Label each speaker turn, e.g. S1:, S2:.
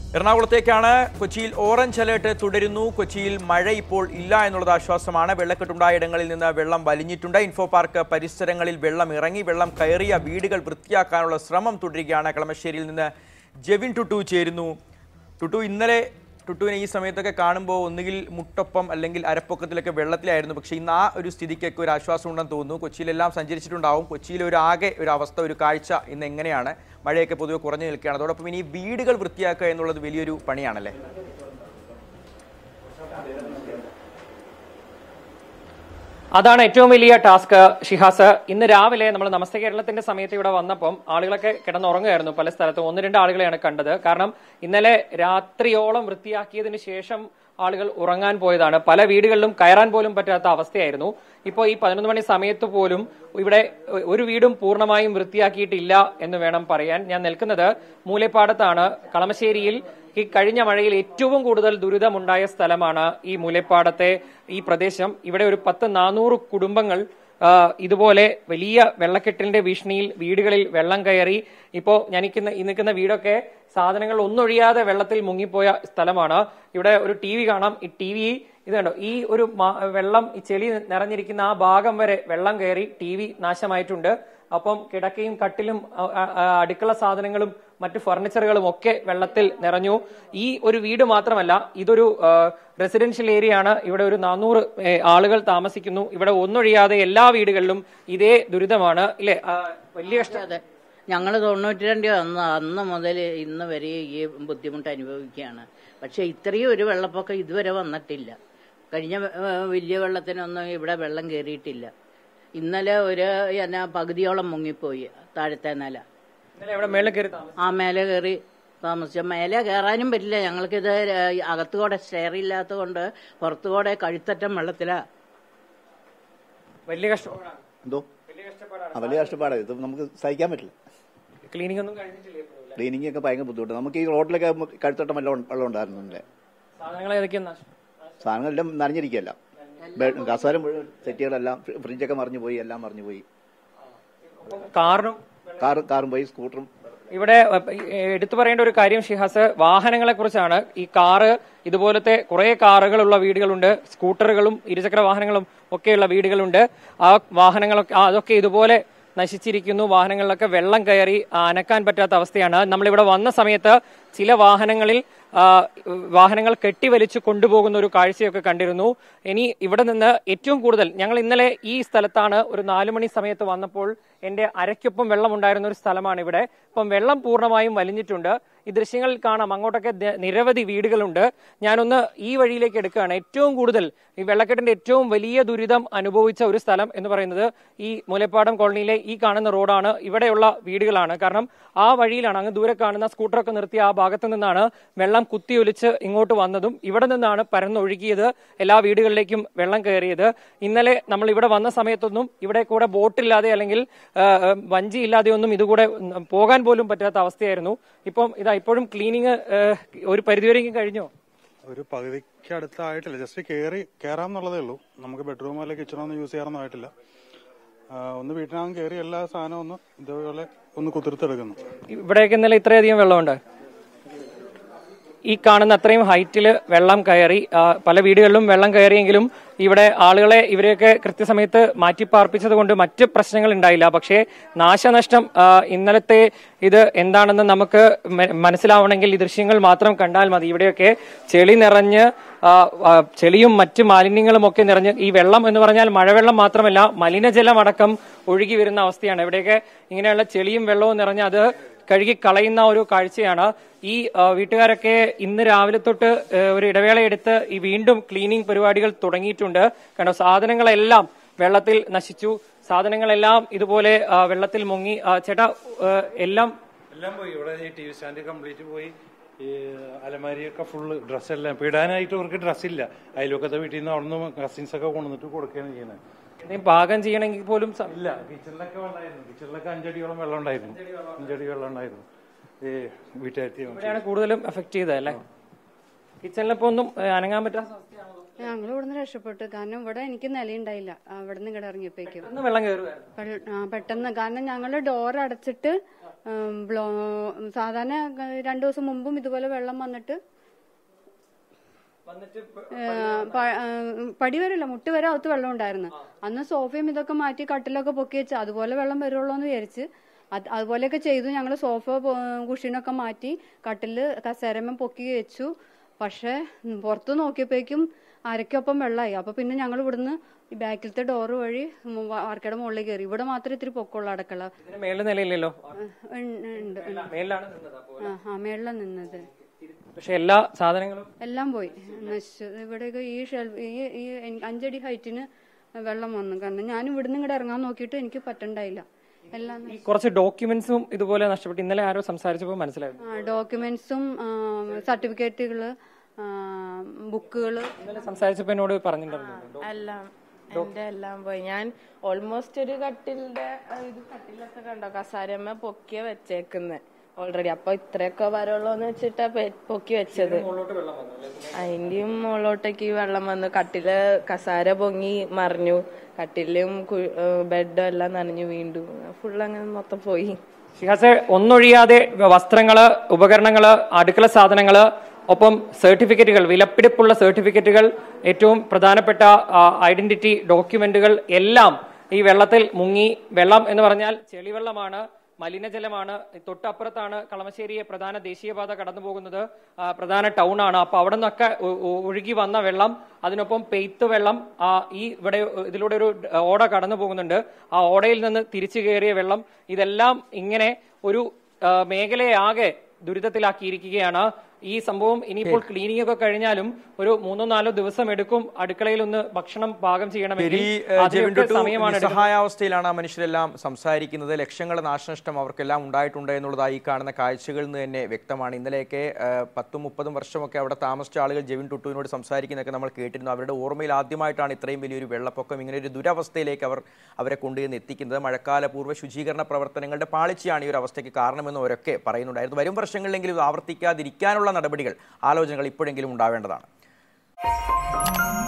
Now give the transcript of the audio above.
S1: എറണാകുളത്തേക്കാണ് കൊച്ചിയിൽ orange alert തുടരുന്നു കൊച്ചിയിൽ മഴ ഇപ്പോൾ ഇല്ല എന്നുള്ളത് ആശ്വാസമാണ് വെള്ളക്കെട്ടുണ്ടായ ഇടങ്ങളിൽ നിന്ന് വെള്ളം വലിഞ്ഞിട്ടുണ്ട് ഇൻഫോ പാർക്ക് പരിസരങ്ങളിൽ വെള്ളം ഇറങ്ങി വെള്ളം കയറിയ വീടുകൾ വൃത്തിയാക്കാനുള്ള ശ്രമം തുടരുകയാണ് കളമശ്ശേരിയിൽ നിന്ന് ജെവിൻ ടുട്ടു ചേരുന്നു ടുട്ടു ഇന്നലെ ടുട്ടുവിനെ ഈ സമയത്തൊക്കെ കാണുമ്പോൾ ഒന്നുകിൽ മുട്ടൊപ്പം അല്ലെങ്കിൽ അരപ്പൊക്കത്തിലൊക്കെ വെള്ളത്തിലായിരുന്നു പക്ഷേ ഇന്ന് ആ ഒരു സ്ഥിതിക്കൊക്കെ ഒരു ആശ്വാസം ഉണ്ടെന്ന് തോന്നുന്നു കൊച്ചിയിലെല്ലാം സഞ്ചരിച്ചിട്ടുണ്ടാവും കൊച്ചിയിലെ ഒരു ആകെ ഒരു അവസ്ഥ ഒരു കാഴ്ച ഇന്ന് എങ്ങനെയാണ് മഴയൊക്കെ പൊതുവെ കുറഞ്ഞു നിൽക്കുകയാണ് അതോടൊപ്പം ഇനി വീടുകൾ വൃത്തിയാക്കുക എന്നുള്ളത് വലിയൊരു പണിയാണല്ലേ
S2: അതാണ് ഏറ്റവും വലിയ ടാസ്ക് ഷിഹാസ് ഇന്ന് രാവിലെ നമ്മൾ നമസ്തേ കേരളത്തിന്റെ സമയത്ത് ഇവിടെ വന്നപ്പം ആളുകളൊക്കെ കിടന്നുറങ്ങുമായിരുന്നു പല സ്ഥലത്തും ഒന്ന് രണ്ട് ആളുകളെയാണ് കണ്ടത് കാരണം ഇന്നലെ രാത്രിയോളം വൃത്തിയാക്കിയതിനു ശേഷം ആളുകൾ ഉറങ്ങാൻ പോയതാണ് പല വീടുകളിലും കയറാൻ പോലും പറ്റാത്ത അവസ്ഥയായിരുന്നു ഇപ്പോൾ ഈ പതിനൊന്ന് മണി സമയത്ത് പോലും ഇവിടെ ഒരു വീടും പൂർണ്ണമായും വൃത്തിയാക്കിയിട്ടില്ല എന്ന് വേണം പറയാൻ ഞാൻ നിൽക്കുന്നത് മൂലേപ്പാടത്താണ് കളമശ്ശേരിയിൽ ഈ കഴിഞ്ഞ മഴയിൽ ഏറ്റവും കൂടുതൽ ദുരിതമുണ്ടായ സ്ഥലമാണ് ഈ മൂലേപ്പാടത്തെ ഈ പ്രദേശം ഇവിടെ ഒരു പത്ത് നാനൂറ് കുടുംബങ്ങൾ ആ, ഇതുപോലെ വലിയ വെള്ളക്കെട്ടിലിന്റെ ഭീഷണിയിൽ വീടുകളിൽ വെള്ളം കയറി ഇപ്പോ ഞാൻ നിൽക്കുന്ന ഈ നിൽക്കുന്ന വീടൊക്കെ സാധനങ്ങൾ ഒന്നൊഴിയാതെ വെള്ളത്തിൽ മുങ്ങിപ്പോയ സ്ഥലമാണ് ഇവിടെ ഒരു ടി വി കാണാം ഈ ടി വി ഇത് കണ്ടോ ഈ ഒരു മ- വെള്ളം ഈ ചെളി നിറഞ്ഞിരിക്കുന്ന ആ ഭാഗം വരെ വെള്ളം കയറി ടി വി നാശമായിട്ടുണ്ട് അപ്പം കിടക്കയും കട്ടിലും അ, അ, അ, അടുക്കള സാധനങ്ങളും മറ്റു ഫർണിച്ചറുകളും ഒക്കെ വെള്ളത്തിൽ നിറഞ്ഞു ഈ ഒരു വീട് മാത്രമല്ല ഇതൊരു റെസിഡൻഷ്യൽ ഏരിയ ആണ് ഇവിടെ ഒരു നാനൂറ് ഏ, ആളുകൾ താമസിക്കുന്നു ഇവിടെ ഒന്നൊഴിയാതെ എല്ലാ വീടുകളിലും ഇതേ ദുരിതമാണ് ഇല്ലേ ആ, വലിയ കഷ്ടം
S3: അതെ ഞങ്ങൾ തൊണ്ണൂറ്റി രണ്ട് അന്ന് അന്ന് മുതൽ ഇന്ന് വരെ ഈ ബുദ്ധിമുട്ട് അനുഭവിക്കുകയാണ് പക്ഷെ ഇത്രയും ഒരു വെള്ളപ്പൊക്കം ഇതുവരെ വന്നിട്ടില്ല കഴിഞ്ഞ ഏഹ്, വലിയ വെള്ളത്തിനൊന്നും ഇവിടെ വെള്ളം കയറിയിട്ടില്ല ഇന്നലെ ഒരു എന്നാ പകുതിയോളം മുങ്ങിപ്പോയി താഴത്തെ നില
S2: ഇന്നലെ ഇവിടെ മേളിൽ കയറി താമസിച്ചു
S3: ആ മേലെ കയറി താമസിച്ച മേലെ കയറാനും പറ്റില്ല ഞങ്ങൾക്കിത് ഏഹ്, അകത്തുകൂടെ സ്റ്റെയർ ഇല്ലാത്തത് കൊണ്ട് പുറത്തുകൂടെ കഴുത്തറ്റം വെള്ളത്തിലാ
S2: വലിയ കഷ്ടപ്പാടാണ്
S4: എന്തോ ആ വലിയ കഷ്ടപ്പാടാണ് ഇത് നമുക്ക് സഹിക്കാൻ പറ്റില്ല
S2: ക്ലീനിങ് ഒന്നും കഴിഞ്ഞിട്ടില്ല ഇപ്പോഴും.
S4: ക്ലീനിങ് ഒക്കെ ഭയങ്കര ബുദ്ധിമുട്ട് നമുക്ക് ഈ റോഡിലൊക്കെ നമുക്ക് കഴുത്തോട്ടം വെള്ളം വെള്ളം ഉണ്ടായിരുന്നില്ലേ
S2: സാധനങ്ങൾ ഏതൊക്കെയാ നഷ്ടം
S4: സാധനങ്ങളെല്ലാം നനഞ്ഞിരിക്കുകയല്ല കസാര മുഴുവൻ സെറ്റുകളെല്ലാം ഫ്രി- ഫ്രിഡ്ജൊക്കെ മറിഞ്ഞു പോയി എല്ലാം മറിഞ്ഞു പോയി
S2: കാറിനും
S4: കാർ കാറും പോയി സ്കൂട്ടറും
S2: ഇവിടെ ഏഹ്, എടുത്തു പറയേണ്ട ഒരു കാര്യം ഷിഹാസ് വാഹനങ്ങളെ കുറിച്ചാണ് ഈ കാറ് ഇതുപോലത്തെ കുറെ കാറുകളുള്ള വീടുകളുണ്ട് സ്കൂട്ടറുകളും ഇരുചക്ര വാഹനങ്ങളും ഒക്കെയുള്ള വീടുകളുണ്ട് ആ വാഹനങ്ങളൊക്കെ ആ, അതൊക്കെ ഇതുപോലെ നശിച്ചിരിക്കുന്നു വാഹനങ്ങളിലൊക്കെ വെള്ളം കയറി ആ, അനക്കാൻ പറ്റാത്ത അവസ്ഥയാണ് നമ്മളിവിടെ വന്ന സമയത്ത് ചില വാഹനങ്ങളിൽ ആ, വാഹനങ്ങൾ കെട്ടിവലിച്ച് കൊണ്ടുപോകുന്ന ഒരു കാഴ്ചയൊക്കെ കണ്ടിരുന്നു ഇനി ഇവിടെ നിന്ന് ഏറ്റവും കൂടുതൽ ഞങ്ങൾ ഇന്നലെ ഈ സ്ഥലത്താണ് ഒരു നാലു മണി സമയത്ത് വന്നപ്പോൾ എന്റെ അരയ്ക്കൊപ്പം വെള്ളം ഉണ്ടായിരുന്ന ഒരു സ്ഥലമാണ് ഇവിടെ ഇപ്പം വെള്ളം പൂർണ്ണമായും വലിഞ്ഞിട്ടുണ്ട് ഈ ദൃശ്യങ്ങളിൽ കാണാം അങ്ങോട്ടൊക്കെ ദ- നിരവധി വീടുകളുണ്ട് ഞാനൊന്ന് ഈ വഴിയിലേക്ക് എടുക്കുകയാണ് ഏറ്റവും കൂടുതൽ ഈ വെള്ളക്കെട്ടിന്റെ ഏറ്റവും വലിയ ദുരിതം അനുഭവിച്ച ഒരു സ്ഥലം എന്ന് പറയുന്നത് ഈ മൂലപ്പാടം കോളനിയിലെ ഈ കാണുന്ന റോഡാണ് ഇവിടെയുള്ള വീടുകളാണ് കാരണം ആ വഴിയിലാണ് അങ്ങ് ദൂരെ കാണുന്ന സ്കൂട്ടറൊക്കെ നിർത്തിയ ആ ഭാഗത്ത് നിന്നാണ് വെള്ളം കുത്തിയൊലിച്ച് ഇങ്ങോട്ട് വന്നതും ഇവിടെ നിന്നാണ് പരന്നൊഴുകിയത് എല്ലാ വീടുകളിലേക്കും വെള്ളം കയറിയത് ഇന്നലെ നമ്മൾ ഇവിടെ വന്ന സമയത്തൊന്നും ഇവിടെ കൂടെ ബോട്ടില്ലാതെ അല്ലെങ്കിൽ ആ, ആ, വഞ്ചി ഇല്ലാതെ ഒന്നും ഇതുകൂടെ ഉം, പോകാൻ പോലും പറ്റാത്ത അവസ്ഥയായിരുന്നു ഇപ്പം ഇതാ ഇപ്പോഴും ക്ലീനിങ് ഒരു പരിധിവരെയും കഴിഞ്ഞോ
S5: ഒരു പകുതിക്ക് അടുത്തായിട്ടില്ല ജസ്റ്റ് കയറി കയറാമെന്നുള്ളതേ ഉള്ളൂ നമുക്ക് ബെഡ്റൂം അല്ലെ കിച്ചണൊന്നും യൂസ് ചെയ്യാറൊന്നും ആയിട്ടില്ല ആ, ഒന്ന് വീട്ടിനകം കയറി എല്ലാ സാധനവും ഒന്ന് ഇതേപോലെ ഒന്ന് കുതിർത്തെടുക്കുന്നു
S2: ഇവിടെയൊക്കെ ഇന്നലെ ഇത്രയധികം വെള്ളമുണ്ട് ഈ കാണുന്ന അത്രയും ഹൈറ്റിൽ വെള്ളം കയറി ആ, പല വീടുകളിലും വെള്ളം കയറിയെങ്കിലും ഇവിടെ ആളുകളെ ഇവരെയൊക്കെ കൃത്യസമയത്ത് മാറ്റിപ്പാർപ്പിച്ചത് കൊണ്ട് മറ്റ് പ്രശ്നങ്ങൾ ഉണ്ടായില്ല പക്ഷേ നാശനഷ്ടം ആ, ഇന്നലത്തെ ഇത് എന്താണെന്ന് നമുക്ക് മ- മനസ്സിലാവണമെങ്കിൽ ഈ ദൃശ്യങ്ങൾ മാത്രം കണ്ടാൽ മതി ഇവിടെയൊക്കെ ചെളി നിറഞ്ഞ് ആ, ആ, ചെളിയും മറ്റ് മാലിന്യങ്ങളും ഒക്കെ നിറഞ്ഞ് ഈ വെള്ളം എന്ന് പറഞ്ഞാൽ മഴവെള്ളം മാത്രമല്ല മലിനജലം അടക്കം ഒഴുകി വരുന്ന അവസ്ഥയാണ് ഇവിടെയൊക്കെ ഇങ്ങനെയുള്ള ചെളിയും വെള്ളവും നിറഞ്ഞ് അത് കഴുകി കളയുന്ന ഒരു കാഴ്ചയാണ് ഈ ആ, വീട്ടുകാരൊക്കെ ഇന്ന് രാവിലെ തൊട്ട് ആ, ഒരു ഇടവേള എടുത്ത് ഈ വീണ്ടും ക്ലീനിങ് പരിപാടികൾ തുടങ്ങിയിട്ടുണ്ട് കണ്ടോ സാധനങ്ങളെല്ലാം വെള്ളത്തിൽ നശിച്ചു സാധനങ്ങളെല്ലാം ഇതുപോലെ ആ, വെള്ളത്തിൽ മുങ്ങി ആ, ചേട്ടാ ആ, എല്ലാം
S6: എല്ലാം പോയി ഇവിടെ ഈ ടി വി സ്റ്റാൻഡ് കംപ്ലീറ്റ് പോയി ഈ അലമാരിയൊക്കെ ഫുള്ള് ഡ്രസ്സെല്ലാം ഇപ്പൊ ഇടാനായിട്ട് അവർക്ക് ഡ്രസ്സില്ല അയൽവക്കത്തെ വീട്ടിൽ നിന്ന് അവിടെ നിന്ന് കസിൻസ് ഒക്കെ കൊണ്ടുവന്നിട്ട് കൊടുക്കുകയാണ് ചെയ്യുന്നത്
S2: എന്തെങ്കിലും പാകം ചെയ്യണമെങ്കിൽ പോലും സ-
S6: ഇല്ല കിച്ചണിലൊക്കെ വെള്ളമായിരുന്നു കിച്ചണിലൊക്കെ അഞ്ചടിയോളം വെള്ളം ഉണ്ടായിരുന്നു അഞ്ചടി വെള്ളം ഉണ്ടായിരുന്നു ഈ വീട്ടുകാരത്തി
S2: ഇവിടെയാണ് കൂടുതലും എഫക്ട് ചെയ്തത് അല്ലേ കിച്ചണിലിപ്പോ ഒന്നും ആ, അനങ്ങാൻ പറ്റാത്ത അവസ്ഥയാണോ
S7: ഞങ്ങൾ ഇവിടുന്ന് രക്ഷപ്പെട്ടു കാരണം ഇവിടെ എനിക്ക് നിലയുണ്ടായില്ല അവിടെ നിന്ന് ഇങ്ങോട്ട് ഇറങ്ങിയപ്പോഴേക്കും
S2: പെട്ടെന്ന് വെള്ളം കയറുമായിരുന്നു
S7: വെള്ള- ആ, പെട്ടെന്ന് കാരണം ഞങ്ങൾ ഡോർ അടച്ചിട്ട് ഉം, ബ്ലോ സാധാരണ രണ്ടു ദിവസം മുമ്പും ഇതുപോലെ വെള്ളം വന്നിട്ട് ഏഹ്, പ- ഏഹ്, പടി വരില്ല മുട്ട് വരെ അകത്ത് വെള്ളം ഉണ്ടായിരുന്നു അന്ന് സോഫയും ഇതൊക്കെ മാറ്റി കട്ടിലൊക്കെ പൊക്കി വെച്ച് അതുപോലെ വെള്ളം വരുള്ളൂ എന്ന് വിചാരിച്ച് അത് അതുപോലെയൊക്കെ ചെയ്തു ഞങ്ങൾ സോഫ പൊ- കുഷ്യനൊക്കെ മാറ്റി കട്ടില് കസേരമ്മ പൊക്കി വെച്ചു പക്ഷെ ഉം, പുറത്ത് നോക്കിയപ്പോഴേക്കും അരയ്ക്കൊപ്പം വെള്ളമായി അപ്പൊ പിന്നെ ഞങ്ങൾ ഇവിടുന്ന് ഈ ബാക്കിലത്തെ ഡോറ് വഴി മു- വാർക്കയുടെ മുകളിൽ കയറി ഇവിടെ മാത്രമേ ഇത്തിരി പൊക്കമുള്ളൂ അടുക്കള
S2: ഇതിന് മേളിൽ നിലയില്ലല്ലോ
S7: ഉണ്ട് ഉണ്ട് ഉണ്ട്.
S2: മേളിലാണ് നിന്നത് അപ്പോൾ
S7: ആ ആ മേളിലാണ് നിന്നത്
S2: പക്ഷെ എല്ലാ സാധനങ്ങളും
S7: എല്ലാം പോയി നശിച്ചു ഇവിടെയൊക്കെ ഈ ഷെൽഫ് ഈ ഈ എൻ- അഞ്ചടി ഹൈറ്റിന് വെള്ളം വന്നു കാരണം ഞാൻ ഇവിടുന്ന് ഇങ്ങോട്ട് ഇറങ്ങാൻ നോക്കിയിട്ട് എനിക്ക് പറ്റണ്ടായില്ല എല്ലാം
S2: ഈ കുറച്ച് ഡോക്യുമെന്റ്സും ഇതുപോലെ നഷ്ടപ്പെട്ടു ഇന്നലെ ആരോ സംസാരിച്ചപ്പോൾ മനസ്സിലായിരുന്നു
S7: ഡോക്യുമെന്റ്സും സർട്ടിഫിക്കറ്റുകള് ബുക്കുകള്
S2: ഇന്നലെ സംസാരിച്ചപ്പോൾ എന്നോട് പറഞ്ഞിട്ടുണ്ടായിരുന്നു
S8: എല്ലാം എന്റെ എല്ലാം പോയി ഞാൻ ഓൾമോസ്റ്റ് ഒരു കട്ടിലിന്റെ ആ, ഇത് കട്ടിലൊക്കെ കണ്ടോ കസാരമ്മ പൊക്കിയ വെച്ചേക്കുന്നെ ഓൾറെഡി അപ്പൊ ഇത്രയൊക്കെ വരുള്ളൂന്ന് വെച്ചിട്ടാ പെ- പൊക്കി വെച്ചത് അതിന്റെയും മുകളിലോട്ടേക്ക് ഈ വെള്ളം വന്നു കട്ടില് കസാര പൊങ്ങി മറിഞ്ഞു കട്ടിലും കു- ഏ, ബെഡും എല്ലാം നനഞ്ഞു വീണ്ടും ഫുള്ള് അങ്ങനെ മൊത്തം പോയി
S2: ഷിഹാസെ ഒന്നൊഴിയാതെ വസ്ത്രങ്ങള് ഉപകരണങ്ങള് അടുക്കള സാധനങ്ങള് ഒപ്പം സർട്ടിഫിക്കറ്റുകൾ വിലപിടിപ്പുള്ള സർട്ടിഫിക്കറ്റുകൾ ഏറ്റവും പ്രധാനപ്പെട്ട ഐഡന്റിറ്റി ഡോക്യുമെന്റുകൾ എല്ലാം ഈ വെള്ളത്തിൽ മുങ്ങി വെള്ളം എന്ന് പറഞ്ഞാൽ ചെളിവെള്ളമാണ് മലിനജലമാണ് തൊട്ടപ്പുറത്താണ് കളമശ്ശേരിയെ പ്രധാന ദേശീയപാത കടന്നു പോകുന്നത് ആ, പ്രധാന ടൗൺ ആണ് അപ്പൊ അവിടെ നിന്നൊക്കെ ഒ- ഒ- ഒഴുകി വന്ന വെള്ളം അതിനൊപ്പം പെയ്ത്ത് വെള്ളം ആ, ഈ ഇവിടെ ഇതിലൂടെ ഒരു ഓട കടന്നു പോകുന്നുണ്ട് ആ ഓടയിൽ നിന്ന് തിരിച്ചു കയറിയ വെള്ളം ഇതെല്ലാം ഇങ്ങനെ ഒരു ആ, മേഖലയെ ആകെ ദുരിതത്തിലാക്കിയിരിക്കുകയാണ് ഈ സംഭവം ഇനിയിപ്പോൾ ക്ലീനിങ് ഒക്കെ കഴിഞ്ഞാലും ഒരു മൂന്നോ നാലോ ദിവസം എടുക്കും അടുക്കളയിൽ ഒന്ന് ഭക്ഷണം പാകം ചെയ്യണമെങ്കിൽ
S1: പെരി
S2: അതിനൊക്കെ
S1: ജെവിൻഡുട്ടു
S2: സമയമാണ് എടുക്കുന്നത്.
S1: നിസ്സഹായാവസ്ഥയിലാണ് ആ മനുഷ്യരെല്ലാം സംസാരിക്കുന്നത് ലക്ഷങ്ങളുടെ നാശനഷ്ടം അവർക്കെല്ലാം ഉണ്ടായിട്ടുണ്ട് എന്നുള്ളതായി ഈ കാണുന്ന കാഴ്ചകളിൽ നിന്ന് തന്നെ വ്യക്തമാണ് ഇന്നലെയൊക്കെ ആ, പത്തും മുപ്പതും വർഷമൊക്കെ അവിടെ താമസിച്ച ആളുകൾ ജെവിൻ ടുട്ടുവിനോട് സംസാരിക്കുന്നതൊക്കെ നമ്മൾ കേട്ടിരുന്നു അവരുടെ ഓർമ്മയിൽ ആദ്യമായിട്ടാണ് ഇത്രയും വലിയൊരു വെള്ളപ്പൊക്കം ഇങ്ങനെ ഒരു ദുരവസ്ഥയിലേക്ക് അവർ അവരെ കൊണ്ടുവന്ന് എത്തിക്കുന്നത് മഴക്കാല പൂർവ്വ ശുചീകരണ പ്രവർത്തനങ്ങളുടെ പാളിച്ചയാണ് ഈ ഒരു അവസ്ഥയ്ക്ക് കാരണമെന്ന് അവരൊക്കെ പറയുന്നുണ്ടായിരുന്നു വരും വർഷങ്ങളിലെങ്കിലും ഇത് ആവർത്തിക്കാതിരിക്കാനുള്ള നടപടികൾ ആലോചനകൾ ഇപ്പോഴെങ്കിലും ഉണ്ടാവേണ്ടതാണ്